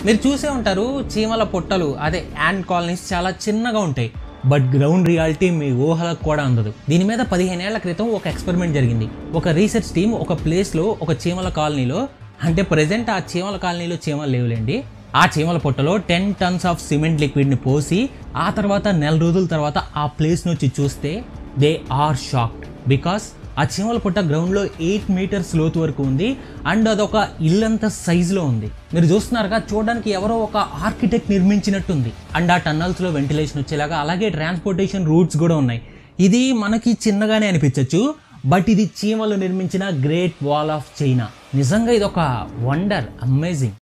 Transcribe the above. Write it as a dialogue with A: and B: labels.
A: మీరు చూసే ఉంటారు చీమల పొట్టలు అదే యాండ్ కాలనీస్ చాలా చిన్నగా ఉంటాయి బట్ గ్రౌండ్ రియాలిటీ మీ ఊహలకు కూడా అందదు దీని మీద పదిహేనేళ్ల క్రితం ఒక ఎక్స్పెరిమెంట్ జరిగింది ఒక రీసెర్చ్ టీం ఒక ప్లేస్లో ఒక చీమల కాలనీలో అంటే ప్రజెంట్ ఆ చీమల కాలనీలో చీమలు లేవులేండి ఆ చీమల పొట్టలో టెన్ టన్స్ ఆఫ్ సిమెంట్ లిక్విడ్ని పోసి ఆ తర్వాత నెల రోజుల తర్వాత ఆ ప్లేస్ నుంచి చూస్తే దే ఆర్ షాక్డ్ బికాస్ ఆ చీమల పుట్ట గ్రౌండ్లో ఎయిట్ మీటర్స్ లోతు వరకు ఉంది అండ్ అదొక ఇల్లంత సైజులో ఉంది మీరు చూస్తున్నారుగా చూడడానికి ఎవరో ఒక ఆర్కిటెక్ట్ నిర్మించినట్టుంది అండ్ ఆ టన్నల్స్లో వెంటిలేషన్ వచ్చేలాగా అలాగే ట్రాన్స్పోర్టేషన్ రూట్స్ కూడా ఉన్నాయి ఇది మనకి చిన్నగానే అనిపించవచ్చు బట్ ఇది చీమలు నిర్మించిన గ్రేట్ వాల్ ఆఫ్ చైనా నిజంగా ఇది ఒక వండర్ అమేజింగ్